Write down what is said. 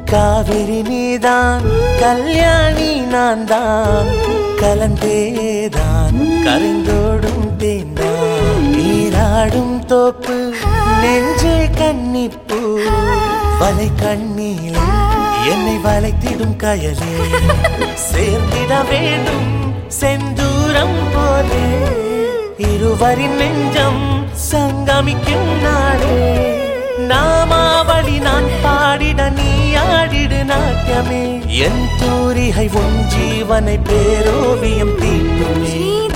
காவிரி நீதான் கல்யாணி நான் தான் கலந்தேதான் கரைந்தோடும் தேந்தான் நீராடும் தோப்பு நெஞ்சே கன்னிப்பூ வலை கண்ணீலே என்னை வளைத்திடும் கயலே சேர்ந்திட வேண்டும் செந்தூரம் போலே இருவரின் நெஞ்சம் சங்கமிக்கும் நாளே நாமாவளி நான் பாடிட நீ ஆடிடு நாட்டியமே என் தூரிகை உன் ஜீவனை பேரோவியம் தீட்டுமே